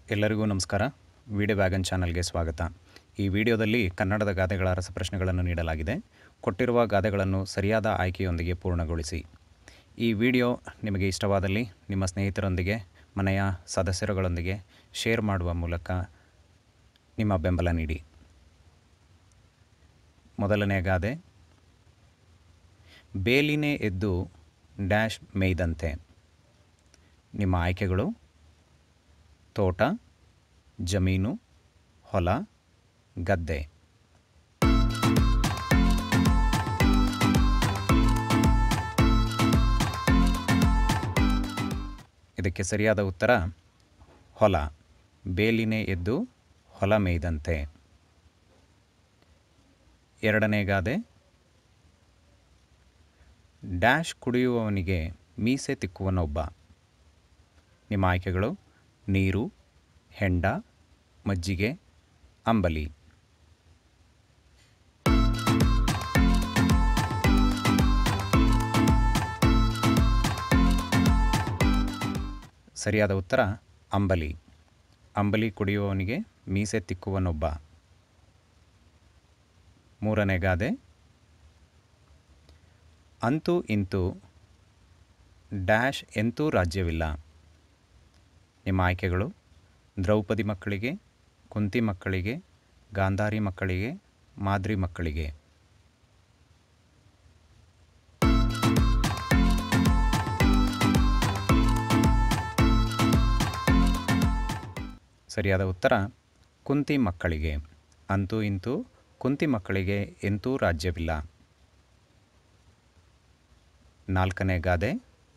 ಎಲ್ಲರಿಗೂ ನಮಸ್ಕಾರ video wagon ಚಾನಲ್ಗೆ ಸ್ವಾಗತ ಈ ವಿಡಿಯೋದಲ್ಲಿ ಕನ್ನಡದ ಗಾದೆಗಳ ರಸಪ್ರಶ್ನೆಗಳನ್ನು ನೀಡಲಾಗಿದೆ ಕೊಟ್ಟಿರುವ ಗಾದೆಗಳನ್ನು ಸರಿಯಾದ ಆಯ್ಕೆಯೊಂದಿಗೆ ಪೂರ್ಣಗೊಳಿಸಿ ಈ ವಿಡಿಯೋ ನಿಮಗೆ ಇಷ್ಟವಾದಲ್ಲಿ ನಿಮ್ಮ ಸ್ನೇಹಿತರೊಂದಿಗೆ ಮನೆಯ ಸದಸ್ಯರುಗಳೊಂದಿಗೆ ಶೇರ್ ಮಾಡುವ ಮೂಲಕ ನಿಮ್ಮ ಬೆಂಬಲ ನೀಡಿ ಮೊದಲನೇ ಗಾದೆ ಬೇಲಿನೇ ಎದ್ದು ಡ್ಯಾಶ್ ಮೇಯ್ದಂತೆ ನಿಮ್ಮ ಆಯ್ಕೆಗಳು ತೋಟ ಜಮೀನು ಹೊಲ ಗದ್ದೆ ಇದಕ್ಕೆ ಸರಿಯಾದ ಉತ್ತರ ಹೊಲ ಬೇಲಿನೇ ಎದ್ದು ಹೊಲ ಮೇಯ್ದಂತೆ ಎರಡನೇ ಗಾದೆ ಡ್ಯಾಶ್ ಕುಡಿಯುವವನಿಗೆ ಮೀಸೆ ತಿಕ್ಕುವನೊಬ್ಬ ನಿಮ್ಮ ಆಯ್ಕೆಗಳು ನೀರು ಹೆಂಡ ಮಜ್ಜಿಗೆ ಅಂಬಲಿ ಸರಿಯಾದ ಉತ್ತರ ಅಂಬಲಿ ಅಂಬಲಿ ಕುಡಿಯುವವನಿಗೆ ಮೀಸೆ ತಿಕ್ಕುವನೊಬ್ಬ ಮೂರನೇ ಗಾದೆ ಅಂತೂ ಇಂತೂ ಡ್ಯಾಶ್ ಎಂತೂ ರಾಜ್ಯವಿಲ್ಲ ನಿಮ್ಮ ಆಯ್ಕೆಗಳು ದ್ರೌಪದಿ ಮಕ್ಕಳಿಗೆ ಕುಂತಿ ಮಕ್ಕಳಿಗೆ ಗಾಂಧಾರಿ ಮಕ್ಕಳಿಗೆ ಮಾದ್ರಿ ಮಕ್ಕಳಿಗೆ ಸರಿಯಾದ ಉತ್ತರ ಕುಂತಿ ಮಕ್ಕಳಿಗೆ ಅಂತೂ ಇಂತೂ ಕುಂತಿ ಮಕ್ಕಳಿಗೆ ಎಂತೂ ರಾಜ್ಯವಿಲ್ಲ ನಾಲ್ಕನೇ ಗಾದೆ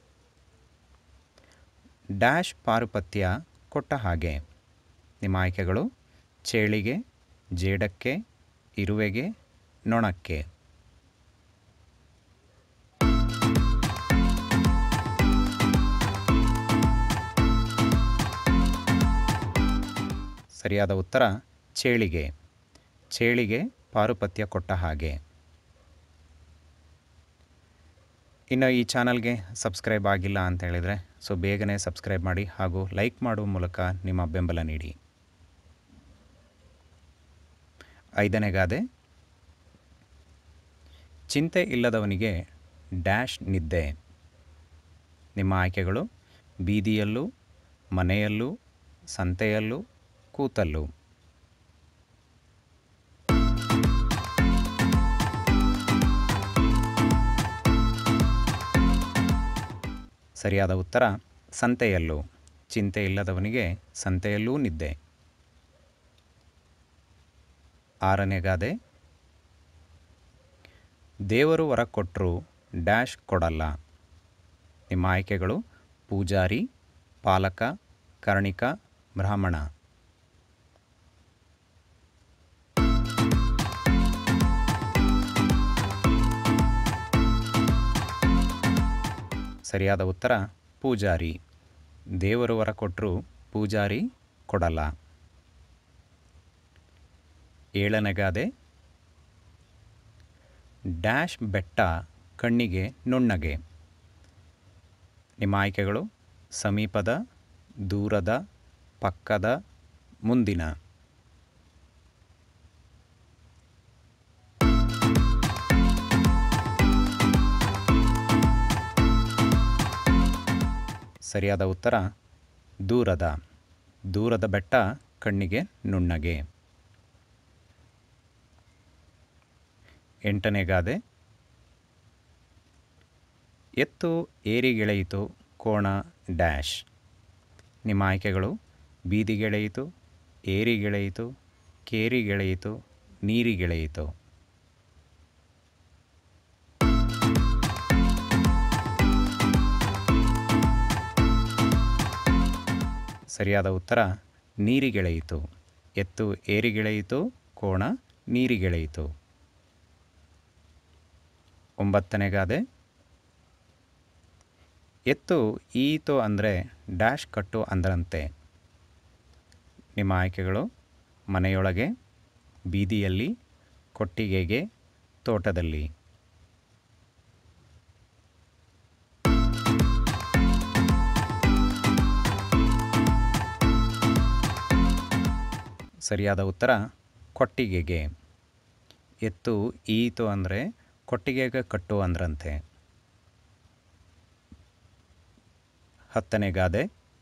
ಡ್ಯಾಶ್ ಪಾರುಪತ್ಯ ಕೊಟ್ಟ ಹಾಗೆ ನಿಮ್ಮ ಆಯ್ಕೆಗಳು ಚೇಳಿಗೆ ಜೇಡಕ್ಕೆ ಇರುವೆಗೆ ನೊಣಕ್ಕೆ ಸರಿಯಾದ ಉತ್ತರ ಚೇಳಿಗೆ ಚೇಳಿಗೆ ಪಾರುಪತ್ಯ ಕೊಟ್ಟ ಹಾಗೆ ಇನ್ನು ಈ ಚಾನಲ್ಗೆ ಸಬ್ಸ್ಕ್ರೈಬ್ ಆಗಿಲ್ಲ ಅಂತ ಹೇಳಿದರೆ ಸೊ ಬೇಗನೆ ಸಬ್ಸ್ಕ್ರೈಬ್ ಮಾಡಿ ಹಾಗೂ ಲೈಕ್ ಮಾಡುವ ಮೂಲಕ ನಿಮ್ಮ ಬೆಂಬಲ ನೀಡಿ ಐದನೇ ಗಾದೆ ಚಿಂತೆ ಇಲ್ಲದವನಿಗೆ ಡ್ಯಾಶ್ ನಿದ್ದೆ ನಿಮ್ಮ ಆಯ್ಕೆಗಳು ಬೀದಿಯಲ್ಲೂ ಮನೆಯಲ್ಲೂ ಸಂತೆಯಲ್ಲೂ ಕೂತಲ್ಲೂ ಸರಿಯಾದ ಉತ್ತರ ಸಂತೆಯಲ್ಲೂ ಚಿಂತೆ ಇಲ್ಲದವನಿಗೆ ಸಂತೆಯಲ್ಲೂ ನಿದ್ದೆ ಆರನೇ ಗಾದೆ ದೇವರು ವರ ಕೊಟ್ಟರು ಡ್ಯಾಶ್ ಕೊಡಲ್ಲ ನಿಮ್ಮ ಆಯ್ಕೆಗಳು ಪೂಜಾರಿ ಪಾಲಕ ಕರ್ಣಿಕ ಬ್ರಾಹ್ಮಣ ಸರಿಯಾದ ಉತ್ತರ ಪೂಜಾರಿ ದೇವರು ವರ ಕೊಟ್ಟರು ಪೂಜಾರಿ ಕೊಡಲ್ಲ ಏಳನೇ ಗಾದೆ ಡ್ಯಾಶ್ ಬೆಟ್ಟ ಕಣ್ಣಿಗೆ ನುಣ್ಣಗೆ ನಿಮ್ಮ ಆಯ್ಕೆಗಳು ಸಮೀಪದ ದೂರದ ಪಕ್ಕದ ಮುಂದಿನ ಸರಿಯಾದ ಉತ್ತರ ದೂರದ ದೂರದ ಬೆಟ್ಟ ಕಣ್ಣಿಗೆ ನುಣ್ಣಗೆ ಎಂಟನೇ ಗಾದೆ ಎತ್ತು ಏರಿಗೆಳೆಯಿತು ಕೋಣ ಡ್ಯಾಶ್ ನಿಮ್ಮ ಆಯ್ಕೆಗಳು ಬೀದಿಗೆಳೆಯಿತು ಏರಿಗೆಳೆಯಿತು ಕೇರಿಗೆಳೆಯಿತು ನೀರಿಗೆಳೆಯಿತು ಸರಿಯಾದ ಉತ್ತರ ನೀರಿಗೆಳೆಯಿತು ಎತ್ತು ಏರಿಗೆಳೆಯಿತು ಕೋಣ ನೀರಿಗೆಳೆಯಿತು ಒಂಬತ್ತನೇ ಗಾದೆ ಎತ್ತು ಈತು ಅಂದರೆ ಡ್ಯಾಶ್ ಕಟ್ಟು ಅಂದ್ರಂತೆ ನಿಮ್ಮ ಆಯ್ಕೆಗಳು ಮನೆಯೊಳಗೆ ಬೀದಿಯಲ್ಲಿ ಕೊಟ್ಟಿಗೆಗೆ ತೋಟದಲ್ಲಿ ಸರಿಯಾದ ಉತ್ತರ ಕೊಟ್ಟಿಗೆಗೆ ಎತ್ತು ಈತು ಅಂದರೆ ಕೊಟ್ಟಿಗೆಗೆ ಕಟ್ಟು ಅಂದ್ರಂತೆ ಹತ್ತನೇ ಗಾದೆ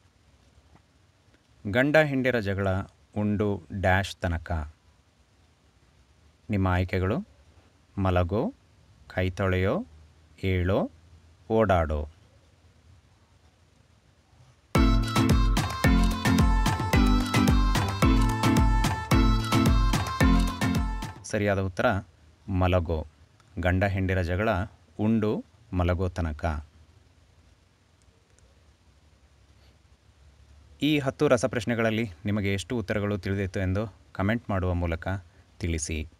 ಗಂಡ ಹೆಂಡಿರ ಜಗಳ ಉಂಡು ಡ್ಯಾಶ್ ತನಕ ನಿಮ್ಮ ಆಯ್ಕೆಗಳು ಮಲಗೋ ಕೈ ತೊಳೆಯೋ ಏಳೋ ಓಡಾಡೋ ಸರಿಯಾದ ಉತ್ತರ ಮಲಗೋ ಗಂಡ ಹೆಂಡಿರ ಜಗಳ ಉಂಡು ಮಲಗೋ ತನಕ ಈ ಹತ್ತು ರಸಪ್ರಶ್ನೆಗಳಲ್ಲಿ ನಿಮಗೆ ಎಷ್ಟು ಉತ್ತರಗಳು ತಿಳಿದಿತ್ತು ಎಂದು ಕಮೆಂಟ್ ಮಾಡುವ ಮೂಲಕ ತಿಳಿಸಿ